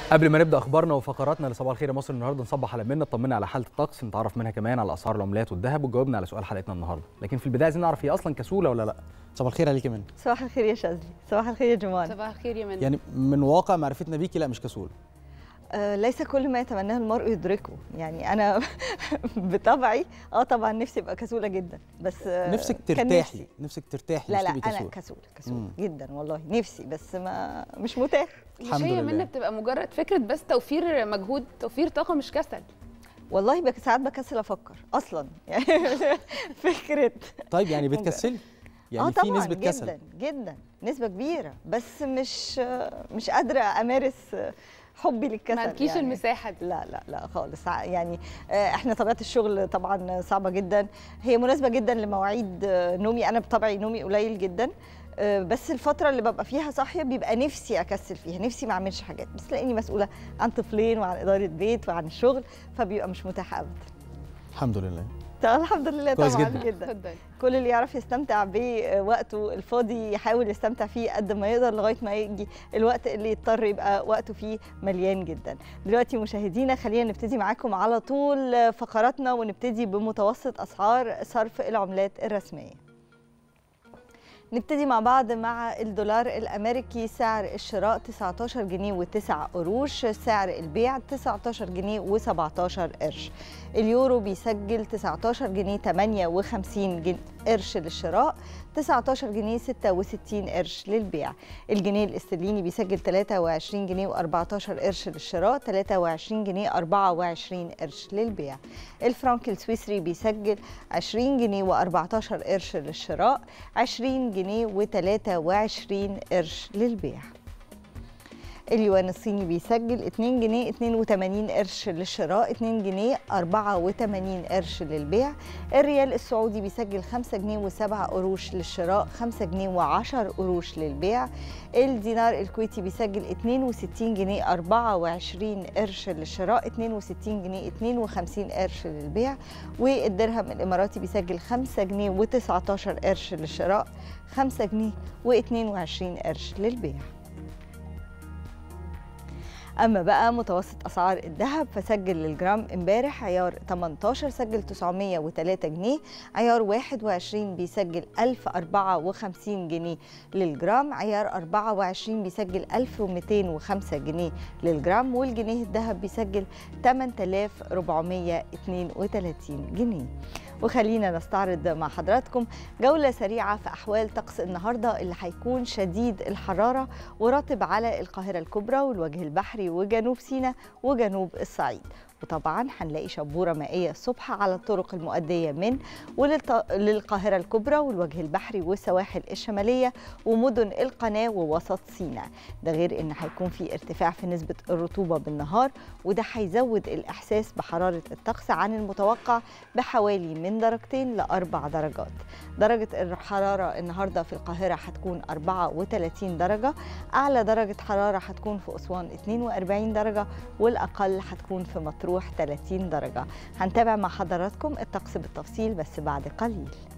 قبل ما نبدا اخبارنا وفقراتنا لصباح الخير يا مصر النهارده نصبح على منا نطمنا على حاله الطقس نتعرف منها كمان على اسعار العملات والذهب وجاوبنا على سؤال حلقتنا النهارده لكن في البدايه عايزين نعرف هي اصلا كسوله ولا لا صباح الخير عليك يا منى صباح الخير يا شاذلي صباح الخير يا جمال صباح الخير يا منى يعني من واقع معرفتنا بيكي لا مش كسوله آه ليس كل ما يتمناه المرء يدركه يعني انا بطبعي اه طبعا نفسي ابقى كسوله جدا بس آه نفسك كان ترتاحي نفسي. نفسك ترتاحي لا مش لا تبقي انا كسوله كسوله كسوله مم. جدا والله نفسي بس ما مش متاح مش الحمد هي لله. منى بتبقى مجرد فكره بس توفير مجهود توفير طاقه مش كسل والله بك ساعات بكسل افكر اصلا يعني فكره طيب يعني بتكسلي يعني اه في طبعا نسبه جدا كسل جدا نسبه كبيره بس مش مش قادره امارس حبي للكسل مالكيش يعني. المساحه دي لا لا لا خالص ع- يعني آه، احنا طبيعه الشغل طبعا صعبه جدا هي مناسبه جدا لمواعيد آه، نومي انا بطبعي نومي قليل جدا آه، بس الفتره اللي ببقى فيها صاحيه بيبقى نفسي اكسل فيها نفسي ما اعملش حاجات بس لاني مسؤوله عن طفلين وعن اداره بيت وعن الشغل فبيبقى مش متاح ابدا الحمد لله طبعا الحمد لله كويس طبعا جدا. جدا اتفضلي كل اللي يعرف يستمتع بوقته الفاضي يحاول يستمتع فيه قد ما يقدر لغايه ما يجي الوقت اللي يضطر يبقى وقته فيه مليان جدا. دلوقتي مشاهدينا خلينا نبتدي معاكم على طول فقراتنا ونبتدي بمتوسط اسعار صرف العملات الرسميه. نبتدي مع بعض مع الدولار الامريكي سعر الشراء 19 جنيه و9 قروش سعر البيع 19 جنيه و17 قرش اليورو بيسجل 19 جنيه 58 جن- قرش للشراء 19 جنيه 66 قرش للبيع الجنيه الاسترليني بيسجل 23 جنيه و14 قرش للشراء 23 جنيه 24 قرش للبيع الفرنك السويسري بيسجل 20 جنيه و14 قرش للشراء 20 جنيه و23 قرش للبيع اليوان الصيني بيسجل 2 جنيه 82 قرش للشراء 2 جنيه 84 قرش للبيع الريال السعودي بيسجل 5 جنيه و7 قروش للشراء 5 جنيه و10 قروش للبيع الدينار الكويتي بيسجل 62 جنيه 24 قرش للشراء 62 جنيه 52 قرش للبيع والدرهم الاماراتي بيسجل 5 جنيه و19 قرش للشراء 5 جنيه و22 قرش للبيع اما بقى متوسط اسعار الذهب فسجل للجرام امبارح عيار 18 سجل 903 جنيه عيار 21 بيسجل 1054 جنيه للجرام عيار 24 بيسجل 1205 جنيه للجرام والجنيه الذهب بيسجل 8432 جنيه وخلينا نستعرض مع حضراتكم جولة سريعة في أحوال طقس النهاردة اللي هيكون شديد الحرارة ورطب على القاهرة الكبرى والوجه البحري وجنوب سيناء وجنوب الصعيد وطبعا هنلاقي شبورة مائية الصبح على الطرق المؤدية من وللقاهرة الكبرى والوجه البحري والسواحل الشمالية ومدن القناة ووسط سيناء ده غير ان هيكون في ارتفاع في نسبة الرطوبة بالنهار وده هيزود الإحساس بحرارة الطقس عن المتوقع بحوالي من درجتين لأربع درجات درجة الحرارة النهاردة في القاهرة هتكون 34 درجة أعلى درجة حرارة هتكون في أسوان 42 درجة والأقل هتكون في مطروح 30 درجة هنتابع مع حضراتكم الطقس بالتفصيل بس بعد قليل